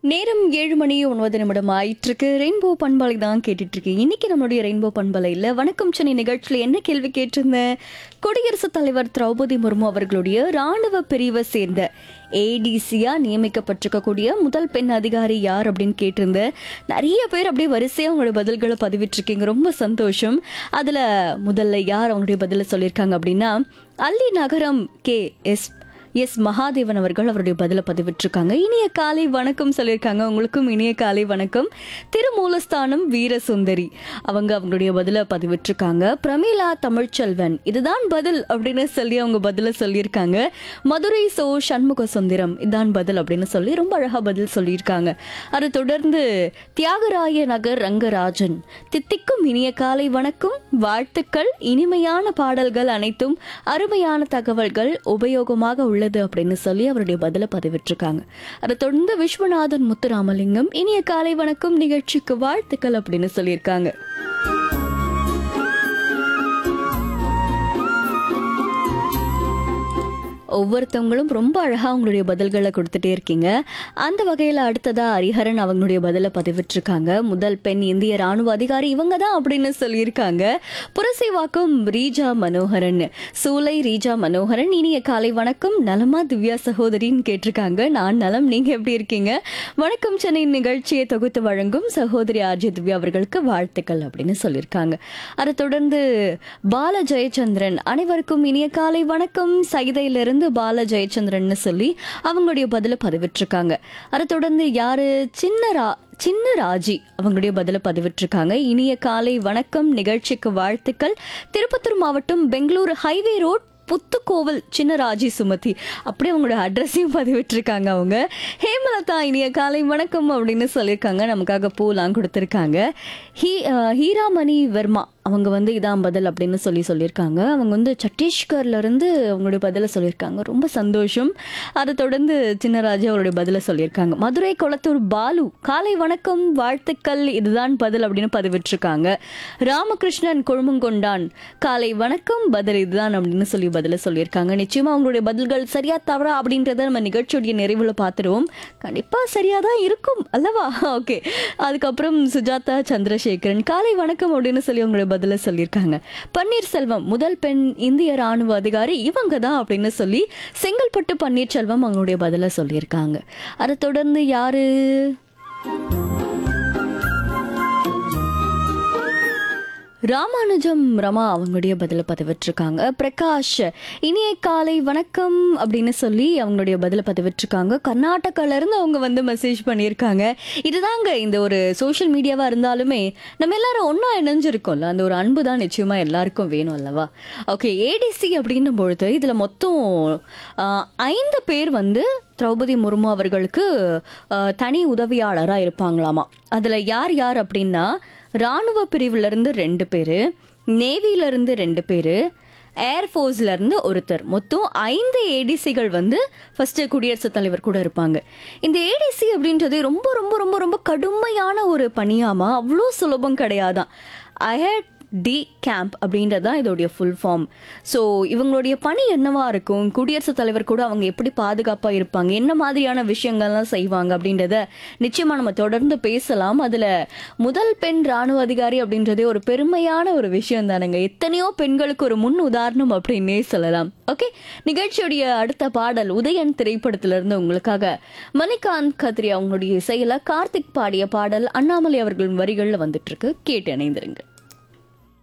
நேரம் ஏழு மணி ஒன்பது நிமிடம் ஆயிட்டிருக்கு ரெயின்போ பண்பலை தான் கேட்டுட்டு இருக்கேன் இன்னைக்கு நம்மளுடைய ரெயின்போ பண்பலையில் வணக்கம் சென்னை நிகழ்ச்சியில் என்ன கேள்வி கேட்டிருந்தேன் குடியரசுத் தலைவர் திரௌபதி முர்மு அவர்களுடைய ராணுவ பிரிவை சேர்ந்த ஏடிசியா நியமிக்கப்பட்டிருக்கக்கூடிய முதல் பெண் அதிகாரி யார் அப்படின்னு கேட்டிருந்தேன் நிறைய பேர் அப்படியே வரிசையாக அவங்களோட பதில்களை பதிவிட்டிருக்கீங்க ரொம்ப சந்தோஷம் அதில் முதல்ல யார் அவங்களுடைய பதிலை சொல்லியிருக்காங்க அப்படின்னா அல்லி நகரம் கே எஸ் எஸ் மகாதேவன் அவர்கள் அவருடைய பதிலை பதிவிட்டிருக்காங்க இனிய காலை வணக்கம் சொல்லியிருக்காங்க உங்களுக்கும் இனிய காலை வணக்கம் திருமூலஸ்தானம் வீரசுந்தரி அவங்க அவங்களுடைய பதிலை பதிவிட்டிருக்காங்க பிரமீளா தமிழ்ச்செல்வன் இதுதான் பதில் அப்படின்னு சொல்லி அவங்க பதிலை சொல்லியிருக்காங்க மதுரை சோ சண்முக சுந்தரம் இதான் பதில் அப்படின்னு சொல்லி ரொம்ப அழகா பதில் சொல்லியிருக்காங்க அதை தொடர்ந்து தியாகராய நகர் ரங்கராஜன் தித்திக்கும் இனிய காலை வணக்கம் வாழ்த்துக்கள் இனிமையான பாடல்கள் அனைத்தும் அருமையான தகவல்கள் உபயோகமாக உள்ளது அப்படின்னு சொல்லி அவருடைய பதிலை பதிவிட்டிருக்காங்க அதை தொடர்ந்து விஸ்வநாதன் முத்துராமலிங்கம் இனிய காலை வணக்கம் நிகழ்ச்சிக்கு வாழ்த்துக்கள் அப்படின்னு சொல்லியிருக்காங்க ஒவ்வொருத்தவங்களும் ரொம்ப அழகாக அவங்களுடைய பதில்களை கொடுத்துட்டே இருக்கீங்க அந்த வகையில் அடுத்ததா ஹரிஹரன் அவங்களுடைய பதிலை பதிவிட்டிருக்காங்க முதல் பெண் இந்திய ராணுவ அதிகாரி இவங்க தான் அப்படின்னு சொல்லியிருக்காங்க புரசைவாக்கம் ரீஜா மனோகரன் சூலை ரீஜா மனோகரன் இனிய காலை வணக்கம் நலமா திவ்யா சகோதரின்னு கேட்டிருக்காங்க நான் நலம் நீங்க எப்படி இருக்கீங்க வணக்கம் சென்னை நிகழ்ச்சியை தொகுத்து வழங்கும் சகோதரி ஆர்ஜி திவ்யா அவர்களுக்கு வாழ்த்துக்கள் அப்படின்னு சொல்லியிருக்காங்க அதை தொடர்ந்து பால ஜெயச்சந்திரன் அனைவருக்கும் இனிய காலை வணக்கம் சைதையிலிருந்து பால ஜெயச்சந்திரன் சொல்லி அவங்களுடைய பதிலை பதிவிட்டிருக்காங்க அதை தொடர்ந்து யாரு சின்ன ரா சின்ன ராஜி அவங்களுடைய பதிலை பதிவிட்டிருக்காங்க இனிய காலை வணக்கம் நிகழ்ச்சிக்கு வாழ்த்துக்கள் திருப்பத்தூர் மாவட்டம் பெங்களூரு ஹைவே ரோட் புத்துக்கோவில் சின்ன ராஜி சுமதி அப்படியே அவங்களோட அட்ரஸையும் பதிவிட்டிருக்காங்க அவங்க ஹேமலதா இனிய காலை வணக்கம் அப்படின்னு சொல்லியிருக்காங்க நமக்காக பூலாம் கொடுத்துருக்காங்க ஹீ அஹ், ஹீராமணி வர்மா அவங்க வந்து இதான் பதில் அப்படின்னு சொல்லி சொல்லியிருக்காங்க அவங்க வந்து சத்தீஸ்கர்ல இருந்து அவங்களுடைய பதிலை சொல்லியிருக்காங்க ரொம்ப சந்தோஷம் அதை தொடர்ந்து சின்னராஜா அவருடைய பதிலை சொல்லியிருக்காங்க மதுரை குளத்தூர் பாலு காலை வணக்கம் வாழ்த்துக்கள் இதுதான் பதில் அப்படின்னு பதிவிட்டிருக்காங்க ராமகிருஷ்ணன் கொழுமங்கொண்டான் காலை வணக்கம் பதில் இதுதான் அப்படின்னு சொல்லி பதிலை சொல்லியிருக்காங்க நிச்சயமா அவங்களுடைய பதில்கள் சரியா தவறா அப்படின்றத நம்ம நிகழ்ச்சியுடைய நிறைவுல பார்த்துருவோம் கண்டிப்பா சரியா தான் இருக்கும் அல்லவா ஓகே அதுக்கப்புறம் சுஜாதா சந்திரசேகரன் காலை வணக்கம் அப்படின்னு சொல்லி அவங்களுடைய பதிலை சொல்லியிருக்காங்க பன்னீர்செல்வம் முதல் பெண் இந்திய ராணுவ அதிகாரி இவங்க தான் அப்படின்னு சொல்லி செங்கல்பட்டு பன்னீர்செல்வம் அவங்களுடைய பதிலை சொல்லியிருக்காங்க அதை தொடர்ந்து யாரு ராமானுஜம் ரமா அவங்களுடைய பதிலை பதிவிட்டிருக்காங்க பிரகாஷ் இனிய காலை வணக்கம் அப்படின்னு சொல்லி அவங்களுடைய பதிலை பதிவிட்டிருக்காங்க கர்நாடகால இருந்து அவங்க வந்து மெசேஜ் பண்ணியிருக்காங்க இதுதாங்க இந்த ஒரு சோஷியல் மீடியாவா இருந்தாலுமே நம்ம எல்லாரும் ஒன்றா இணைஞ்சிருக்கோம்ல அந்த ஒரு அன்பு தான் நிச்சயமா எல்லாருக்கும் வேணும் அல்லவா ஓகே ஏடிசி அப்படின்னும் பொழுது இதுல மொத்தம் ஆஹ், ஐந்து பேர் வந்து திரௌபதி முர்மு அவர்களுக்கு ஆஹ், தனி உதவியாளராக இருப்பாங்களாமா அதில் யார் யார் அப்படின்னா ராணுவ பிரிவுல இருந்து ரெண்டு பேர் நேவில இருந்து ரெண்டு பேர் ஏர்ஃபோர்ஸ்ல இருந்து ஒருத்தர் மொத்தம் ஐந்து ஏடிசிகள் வந்து ஃபர்ஸ்ட் குடியரசுத் தலைவர் கூட இருப்பாங்க இந்த ஏடிசி அப்படின்றது ரொம்ப ரொம்ப ரொம்ப ரொம்ப கடுமையான ஒரு பணியாமா அவ்வளோ சுலபம் கிடையாதான் அஹெட் டி கேம்ப் அப்படின்றது தான் இதோடைய ஃபுல் ஃபார்ம் ஸோ இவங்களுடைய பணி என்னவா இருக்கும் குடியரசுத் தலைவர் கூட அவங்க எப்படி பாதுகாப்பாக இருப்பாங்க என்ன மாதிரியான விஷயங்கள்லாம் செய்வாங்க அப்படின்றத நிச்சயமாக நம்ம தொடர்ந்து பேசலாம் அதில் முதல் பெண் ராணுவ அதிகாரி அப்படின்றதே ஒரு பெருமையான ஒரு விஷயம் தானுங்க எத்தனையோ பெண்களுக்கு ஒரு முன் உதாரணம் அப்படின்னே சொல்லலாம் ஓகே நிகழ்ச்சியுடைய அடுத்த பாடல் உதயன் திரைப்படத்திலிருந்து உங்களுக்காக மணிகாந்த் கத்ரி அவங்களுடைய இசையில கார்த்திக் பாடிய பாடல் அண்ணாமலை அவர்களின் வரிகளில் வந்துட்டு இருக்கு கேட்டு இணைந்திருங்க